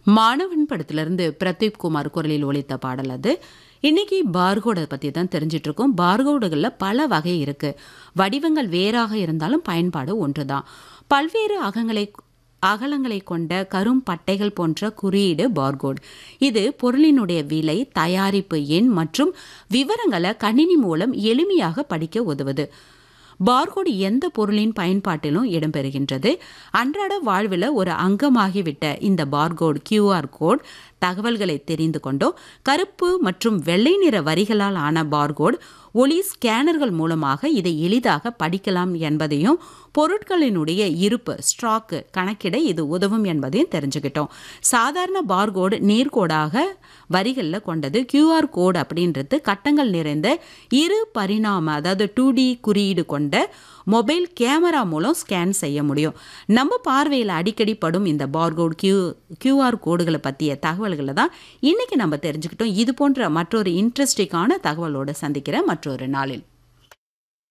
மாணவன் படத்திலிருந்து பிரதீப் குமார் குரலில் ஒலித்த பாடல் அது இன்னைக்கு பார்கோடை பற்றி தான் தெரிஞ்சிட்டு இருக்கோம் பார்கோடுகளில் பல வகை இருக்கு வடிவங்கள் வேறாக இருந்தாலும் பயன்பாடு ஒன்றுதான் பல்வேறு அகங்களை அகலங்களை கொண்ட கரும் பட்டைகள் போன்ற குறியீடு பார்கோட் இது பொருளினுடைய விலை தயாரிப்பு எண் மற்றும் விவரங்களை கணினி மூலம் எளிமையாக படிக்க உதவுது பார்கோடு எந்த பொருளின் பயன்பாட்டிலும் இடம்பெறுகின்றது அன்றாட வாழ்வில் ஒரு அங்கமாகிவிட்ட இந்த பார்கோட் கியூஆர் கோட் தகவல்களை தெரிந்து கொண்டோ கருப்பு மற்றும் வெள்ளை நிற வரிகளால் ஆன பார்கோட் ஒளி ஸ்கேனர்கள் மூலமாக இதை எளிதாக படிக்கலாம் என்பதையும் பொருட்களினுடைய இருப்பு ஸ்டாக்கு கணக்கிட இது உதவும் என்பதையும் தெரிஞ்சுக்கிட்டோம் சாதாரண பார்கோடு நேர்கோடாக வரிகளில் கொண்டது கியூஆர் கோட் அப்படின்றது கட்டங்கள் நிறைந்த இரு பரிணாம அதாவது டூ டி குறியீடு கொண்ட மொபைல் கேமரா மூலம் ஸ்கேன் செய்ய முடியும் நம்ம பார்வையில் அடிக்கடி படும் இந்த பார்கோட் கியூ கியூஆர் கோடுகளை பற்றிய தகவல்களை தான் இன்றைக்கி நம்ம தெரிஞ்சுக்கிட்டோம் இது போன்ற மற்றொரு இன்ட்ரெஸ்டிங்கான தகவலோடு சந்திக்கிற மற்றொரு நாளில்